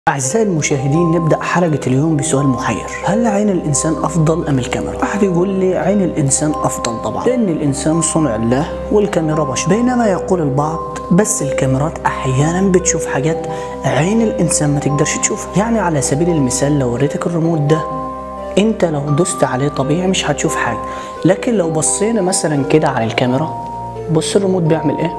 أعزائي المشاهدين نبدأ حلقة اليوم بسؤال محير هل عين الإنسان أفضل أم الكاميرا؟ أحد يقول لي عين الإنسان أفضل طبعا لأن الإنسان صنع الله والكاميرا بشر بينما يقول البعض بس الكاميرات أحيانا بتشوف حاجات عين الإنسان ما تقدرش تشوفها يعني على سبيل المثال لو وريتك الريموت ده انت لو دوست عليه طبيعي مش هتشوف حاجة لكن لو بصينا مثلا كده على الكاميرا بص الريموت بيعمل ايه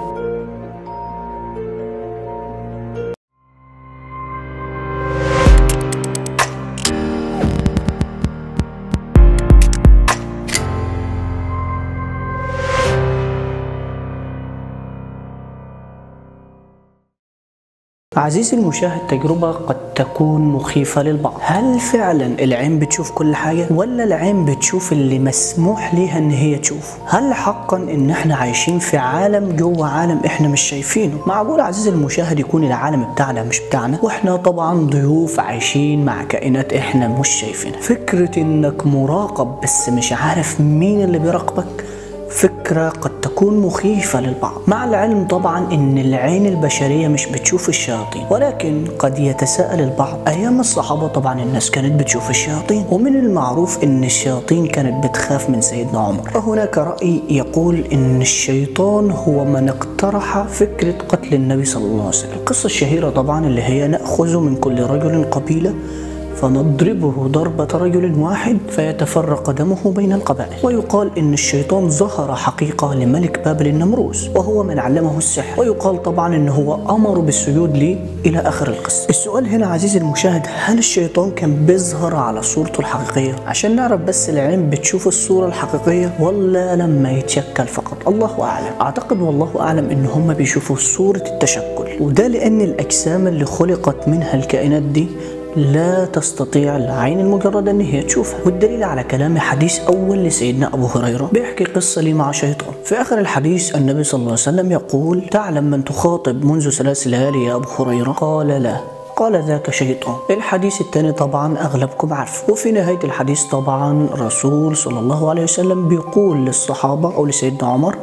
عزيزي المشاهد تجربة قد تكون مخيفة للبعض هل فعلا العين بتشوف كل حاجة ولا العين بتشوف اللي مسموح ليها ان هي تشوف هل حقا ان احنا عايشين في عالم جوه عالم احنا مش شايفينه معقول عزيزي المشاهد يكون العالم بتاعنا مش بتاعنا واحنا طبعا ضيوف عايشين مع كائنات احنا مش شايفينها فكرة انك مراقب بس مش عارف مين اللي بيراقبك فكرة قد تكون مخيفة للبعض مع العلم طبعا ان العين البشرية مش بتشوف الشياطين ولكن قد يتساءل البعض ايام الصحابة طبعا الناس كانت بتشوف الشياطين ومن المعروف ان الشياطين كانت بتخاف من سيدنا عمر وهناك رأي يقول ان الشيطان هو من اقترح فكرة قتل النبي صلى الله عليه وسلم القصة الشهيرة طبعا اللي هي نأخذ من كل رجل قبيلة فنضربه ضربة رجل واحد فيتفرق دمه بين القبائل ويقال إن الشيطان ظهر حقيقة لملك بابل النمروز وهو من علمه السحر ويقال طبعا إن هو أمر بالسجود لي إلى آخر القصة السؤال هنا عزيزي المشاهد هل الشيطان كان بيظهر على صورته الحقيقية عشان نعرف بس العين بتشوف الصورة الحقيقية ولا لما يتشكل فقط الله أعلم أعتقد والله أعلم إن هم بيشوفوا صورة التشكل وده لأن الأجسام اللي خلقت منها الكائنات دي لا تستطيع العين المجردة أن هي تشوفها والدليل على كلام حديث أول لسيدنا أبو هريرة بيحكي قصة لي مع شيطان في آخر الحديث النبي صلى الله عليه وسلم يقول تعلم من تخاطب منذ ثلاث ليالي يا أبو هريرة قال لا قال ذاك شيطان الحديث الثاني طبعا أغلبكم عارف وفي نهاية الحديث طبعا رسول صلى الله عليه وسلم بيقول للصحابة أو لسيدنا عمر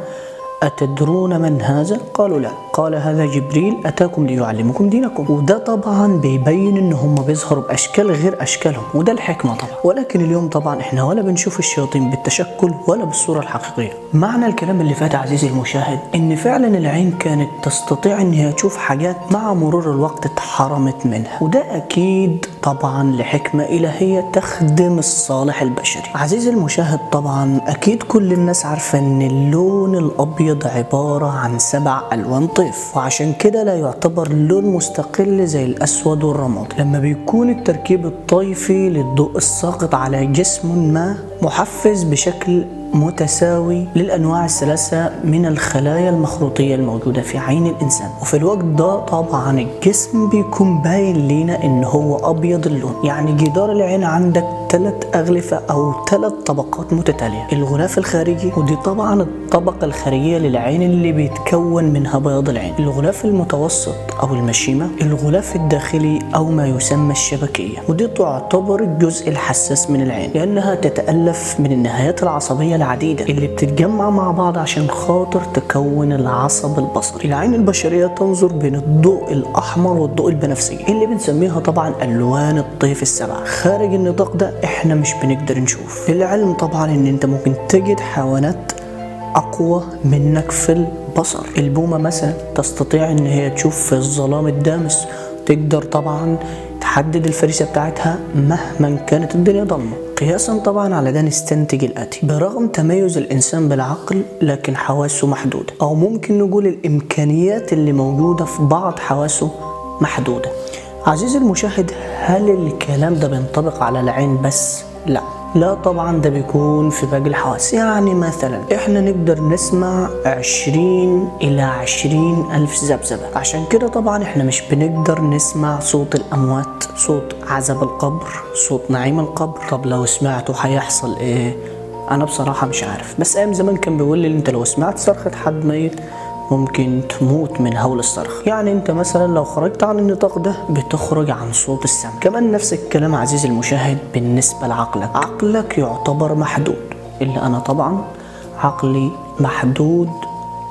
أتدرون من هذا؟ قالوا لا قال هذا جبريل أتاكم ليعلمكم دينكم وده طبعا بيبين إن هم بيظهروا بأشكال غير أشكالهم وده الحكمة طبعا ولكن اليوم طبعا إحنا ولا بنشوف الشياطين بالتشكل ولا بالصورة الحقيقية معنى الكلام اللي فات عزيزي المشاهد إن فعلا العين كانت تستطيع إن هي تشوف حاجات مع مرور الوقت اتحرمت منها وده أكيد طبعا لحكمة إلهية تخدم الصالح البشري عزيزي المشاهد طبعا أكيد كل الناس عارفة إن اللون الأبيض الأبيض عبارة عن سبع ألوان طيف وعشان كده لا يعتبر لون مستقل زي الأسود والرمادي لما بيكون التركيب الطيفي للضوء الساقط على جسم ما محفز بشكل متساوي للأنواع الثلاثة من الخلايا المخروطية الموجودة في عين الإنسان وفي الوقت ده طبعا الجسم بيكون باين لينا إن هو أبيض اللون يعني جدار العين عندك ثلاث أغلفة أو ثلاث طبقات متتالية الغلاف الخارجي ودي طبعا الطبقة الخارجية للعين اللي بيتكون منها بياض العين الغلاف المتوسط أو المشيمة الغلاف الداخلي أو ما يسمى الشبكية ودي تعتبر الجزء الحساس من العين لأنها تتألف من النهايات العصبية العديدة اللي بتتجمع مع بعض عشان خاطر تكون العصب البصري العين البشرية تنظر بين الضوء الأحمر والضوء البنفسجي اللي بنسميها طبعا ألوان الطيف السبعة خارج النطاق ده احنا مش بنقدر نشوف للعلم طبعا ان انت ممكن تجد حيوانات اقوى منك في البصر البومة مثلا تستطيع ان هي تشوف في الظلام الدامس تقدر طبعا تحدد الفريسة بتاعتها مهما كانت الدنيا ضلمة قياسا طبعا على ده نستنتج الاتي برغم تميز الانسان بالعقل لكن حواسه محدوده او ممكن نقول الامكانيات اللي موجوده في بعض حواسه محدوده عزيزي المشاهد هل الكلام ده بينطبق على العين بس لا لا طبعا ده بيكون في باقي الحواس يعني مثلا احنا نقدر نسمع عشرين الى عشرين الف ذبذبة عشان كده طبعا احنا مش بنقدر نسمع صوت الاموات صوت عذاب القبر صوت نعيم القبر طب لو سمعته هيحصل ايه انا بصراحة مش عارف بس ايام زمان كان بيقول لي انت لو سمعت صرخة حد ميت ممكن تموت من هول الصرخ يعني انت مثلا لو خرجت عن النطاق ده بتخرج عن صوت السمع كمان نفس الكلام عزيزي المشاهد بالنسبة لعقلك عقلك يعتبر محدود إلا أنا طبعا عقلي محدود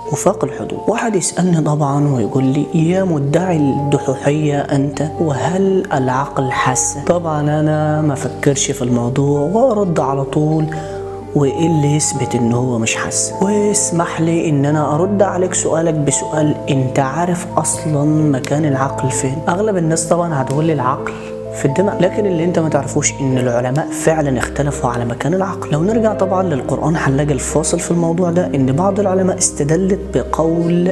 وفاق الحدود واحد يسألني طبعا ويقول لي يا مدعي الدحوحية أنت وهل العقل حس طبعا أنا ما فكرش في الموضوع وأرد على طول وايه اللي يثبت ان هو مش حاسس واسمح لي ان انا ارد عليك سؤالك بسؤال انت عارف اصلا مكان العقل فين اغلب الناس طبعا هتقول لي العقل في الدماغ لكن اللي انت ما تعرفوش ان العلماء فعلا اختلفوا على مكان العقل لو نرجع طبعا للقرآن هنلاقي الفاصل في الموضوع ده ان بعض العلماء استدلت بقول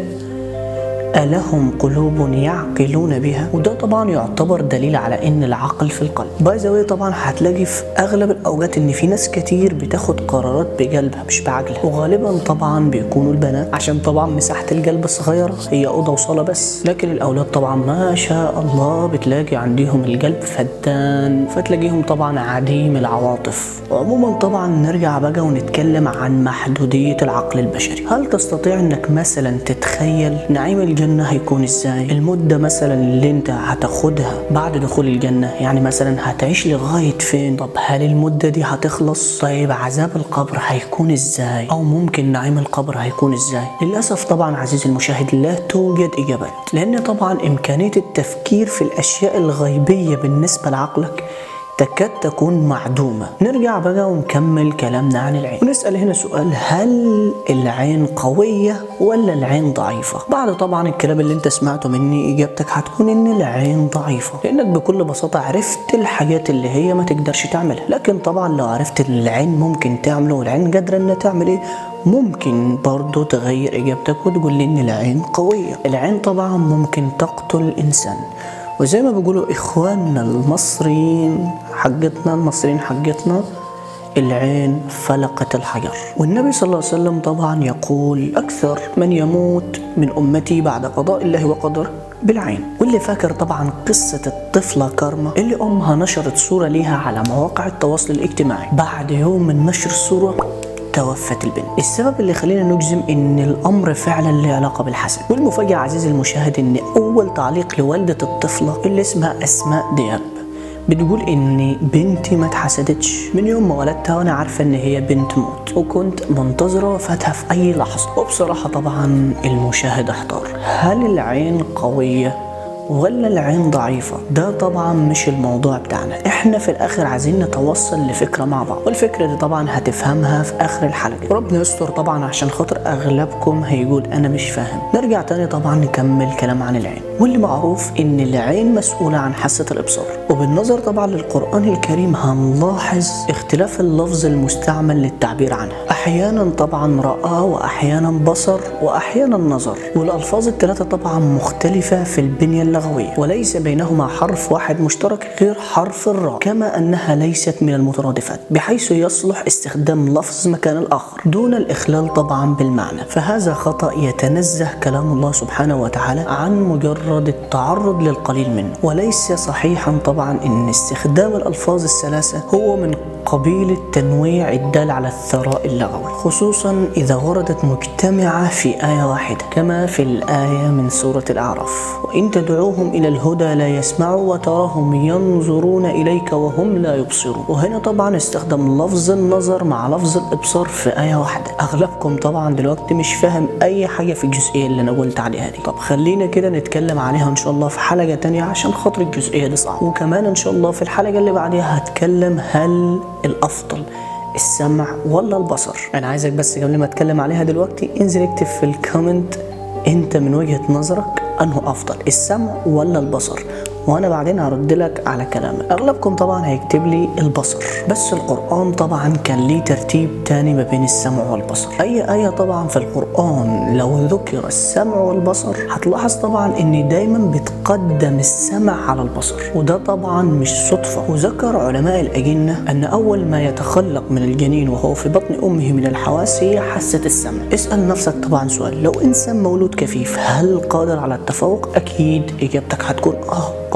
ألهم قلوب يعقلون بها وده طبعا يعتبر دليل على ان العقل في القلب باي ذا طبعا هتلاقي في اغلب الاوقات ان في ناس كتير بتاخد قرارات بقلبها مش بعقلها وغالبا طبعا بيكونوا البنات عشان طبعا مساحه القلب صغيره هي اوضه وصاله بس لكن الاولاد طبعا ما شاء الله بتلاقي عندهم القلب فدان فتلاقيهم طبعا عديم العواطف عموما طبعا نرجع بقى ونتكلم عن محدوديه العقل البشري هل تستطيع انك مثلا تتخيل نعيم الجنه هيكون ازاي المده مثلا اللي انت هتاخدها بعد دخول الجنه يعني مثلا هتعيش لغايه فين طب هل المده دي هتخلص طيب عذاب القبر هيكون ازاي او ممكن نعيم القبر هيكون ازاي للاسف طبعا عزيزي المشاهد لا توجد اجابات لان طبعا امكانيه التفكير في الاشياء الغيبيه بالنسبه لعقلك تكاد تكون معدومة نرجع بقى ونكمل كلامنا عن العين ونسأل هنا سؤال هل العين قوية ولا العين ضعيفة بعد طبعا الكلام اللي انت سمعته مني اجابتك هتكون ان العين ضعيفة لانك بكل بساطة عرفت الحاجات اللي هي ما تقدرش تعملها لكن طبعا لو عرفت ان العين ممكن تعمله والعين قادرة انها تعمل ايه ممكن برضو تغير اجابتك وتقول لي ان العين قوية العين طبعا ممكن تقتل الانسان وزي ما بيقولوا اخواننا المصريين حقتنا المصريين حقتنا العين فلقت الحجر والنبي صلى الله عليه وسلم طبعا يقول أكثر من يموت من أمتي بعد قضاء الله وقدره بالعين واللي فاكر طبعا قصة الطفلة كارما اللي أمها نشرت صورة ليها على مواقع التواصل الاجتماعي بعد يوم من نشر الصورة توفت البنت السبب اللي خلينا نجزم ان الامر فعلا له علاقه بالحسد والمفاجاه عزيزي المشاهد ان اول تعليق لوالده الطفله اللي اسمها اسماء دياب بتقول ان بنتي ما اتحسدتش من يوم ما ولدتها وانا عارفه ان هي بنت موت وكنت منتظره وفاتها في اي لحظه وبصراحه طبعا المشاهد احتار هل العين قويه ولا العين ضعيفة ده طبعا مش الموضوع بتاعنا احنا في الاخر عايزين نتوصل لفكرة مع بعض والفكرة دي طبعا هتفهمها في اخر الحلقة وربنا يستر طبعا عشان خاطر اغلبكم هيقول انا مش فاهم نرجع تاني طبعا نكمل كلام عن العين واللي معروف ان العين مسؤولة عن حاسة الابصار وبالنظر طبعا للقرآن الكريم هنلاحظ اختلاف اللفظ المستعمل للتعبير عنها احيانا طبعا رأى واحيانا بصر واحيانا نظر والالفاظ الثلاثة طبعا مختلفة في البنية اللغوية وليس بينهما حرف واحد مشترك غير حرف الراء كما أنها ليست من المترادفات بحيث يصلح استخدام لفظ مكان الآخر دون الإخلال طبعا بالمعنى فهذا خطأ يتنزه كلام الله سبحانه وتعالى عن مجرد التعرض للقليل منه وليس صحيحا طبعا أن استخدام الألفاظ الثلاثة هو من قبيل التنويع الدال على الثراء اللغوي خصوصا إذا وردت مجتمعة في آية واحدة كما في الآية من سورة الأعراف وإن تدعوهم إلى الهدى لا يسمعوا وتراهم ينظرون إليك وهم لا يبصرون وهنا طبعا استخدم لفظ النظر مع لفظ الإبصار في آية واحدة أغلبكم طبعا دلوقتي مش فاهم أي حاجة في الجزئية اللي أنا قلت عليها دي طب خلينا كده نتكلم عليها إن شاء الله في حلقة تانية عشان خاطر الجزئية دي صعبة وكمان إن شاء الله في الحلقة اللي بعديها هتكلم هل الافضل السمع ولا البصر انا عايزك بس قبل ما اتكلم عليها دلوقتي انزل اكتب في الكومنت انت من وجهة نظرك انه افضل السمع ولا البصر وانا بعدين هرد لك على كلامك اغلبكم طبعا هيكتب لي البصر بس القران طبعا كان ليه ترتيب تاني ما بين السمع والبصر اي ايه طبعا في القران لو ذكر السمع والبصر هتلاحظ طبعا ان دايما بتقدم السمع على البصر وده طبعا مش صدفه وذكر علماء الاجنه ان اول ما يتخلق من الجنين وهو في بطن امه من الحواس هي حاسه السمع اسال نفسك طبعا سؤال لو انسان مولود كفيف هل قادر على التفوق اكيد اجابتك هتكون اه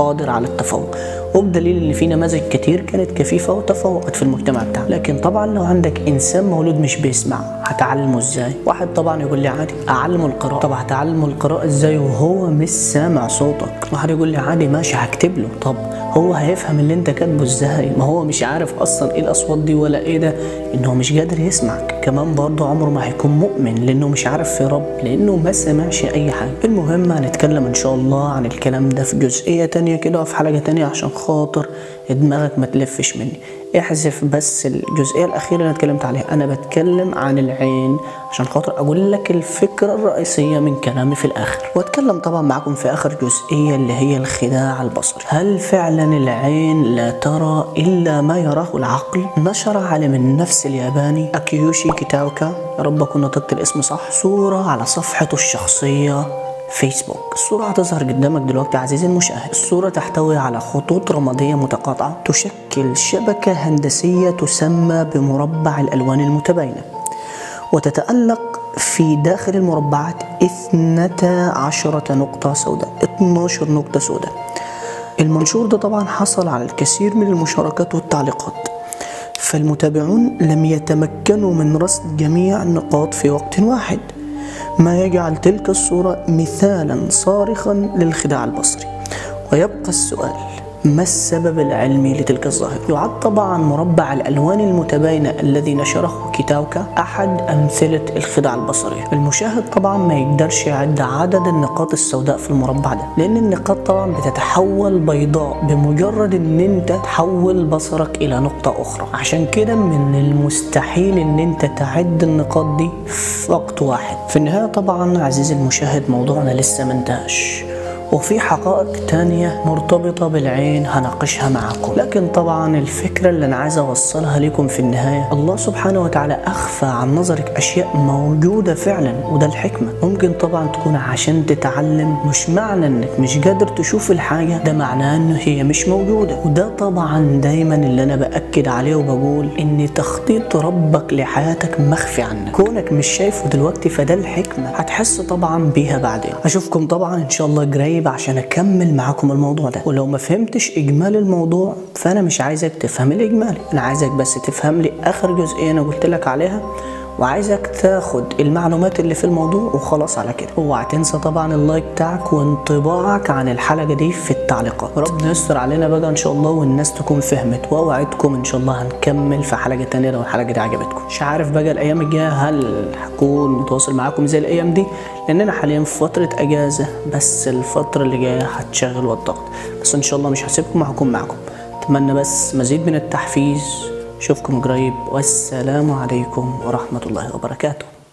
قادر على التفوق وبدليل ان في نماذج كتير كانت كفيفه وتفوقت في المجتمع بتاعنا لكن طبعا لو عندك انسان مولود مش بيسمع هتعلمه ازاي واحد طبعا يقول لي عادي اعلمه القراءه طب هتعلمه القراءه ازاي وهو مش سامع صوتك واحد يقول لي عادي ماشي هكتب له طب هو هيفهم اللي انت كاتبه ازاي ما هو مش عارف اصلا ايه الاصوات دي ولا ايه ده انه مش قادر يسمعك كمان برضه عمره ما هيكون مؤمن لانه مش عارف في رب لانه ما سمعش اي حاجه المهم هنتكلم ان شاء الله عن الكلام ده في جزئيه تانية كده وفي حلقه تانية عشان خاطر دماغك ما تلفش مني احذف بس الجزئيه الاخيره اللي انا اتكلمت عليها انا بتكلم عن العين عشان خاطر اقول لك الفكره الرئيسيه من كلامي في الاخر واتكلم طبعا معاكم في اخر جزئيه اللي هي الخداع البصري هل فعلا العين لا ترى الا ما يراه العقل نشر عالم النفس الياباني اكيوشي كيتاوكا يا رب اكون نطقت الاسم صح صوره على صفحته الشخصيه فيسبوك الصورة هتظهر قدامك دلوقتي عزيزي المشاهد الصورة تحتوي على خطوط رمادية متقاطعة تشكل شبكة هندسية تسمى بمربع الألوان المتباينة وتتألق في داخل المربعات 12 نقطة سوداء 12 نقطة سوداء المنشور ده طبعا حصل على الكثير من المشاركات والتعليقات فالمتابعون لم يتمكنوا من رصد جميع النقاط في وقت واحد ما يجعل تلك الصورة مثالا صارخا للخداع البصري ويبقى السؤال ما السبب العلمي لتلك الظاهرة؟ يعد طبعا مربع الألوان المتباينة الذي نشره كيتاوكا أحد أمثلة الخداع البصرية المشاهد طبعا ما يقدرش يعد عدد النقاط السوداء في المربع ده لأن النقاط طبعا بتتحول بيضاء بمجرد أن أنت تحول بصرك إلى نقطة أخرى عشان كده من المستحيل أن أنت تعد النقاط دي في وقت واحد في النهاية طبعا عزيزي المشاهد موضوعنا لسه منتهش وفي حقائق تانية مرتبطة بالعين هناقشها معكم لكن طبعا الفكرة اللي أنا عايز أوصلها لكم في النهاية الله سبحانه وتعالى أخفى عن نظرك أشياء موجودة فعلا وده الحكمة ممكن طبعا تكون عشان تتعلم مش معنى إنك مش قادر تشوف الحاجة ده معناه إن هي مش موجودة وده طبعا دايما اللي أنا بأكد عليه وبقول إن تخطيط ربك لحياتك مخفي عنك كونك مش شايفه دلوقتي فده الحكمة هتحس طبعا بيها بعدين أشوفكم طبعا إن شاء الله قريب عشان اكمل معاكم الموضوع ده ولو ما فهمتش اجمالي الموضوع فانا مش عايزك تفهم الاجمالي انا عايزك بس تفهم لي اخر جزئيه انا قلت لك عليها وعايزك تاخد المعلومات اللي في الموضوع وخلاص على كده اوعى تنسى طبعا اللايك بتاعك وانطباعك عن الحلقه دي في التعليقات ربنا يستر علينا بقى ان شاء الله والناس تكون فهمت واوعدكم ان شاء الله هنكمل في حلقه تانية لو الحلقه دي عجبتكم مش عارف بقى الايام الجايه هل هكون متواصل معاكم زي الايام دي لاننا حاليا في فتره اجازه بس الفتره اللي جايه هتشغل والضغط بس ان شاء الله مش هسيبكم هكون معاكم اتمنى بس مزيد من التحفيز اشوفكم قريب والسلام عليكم ورحمه الله وبركاته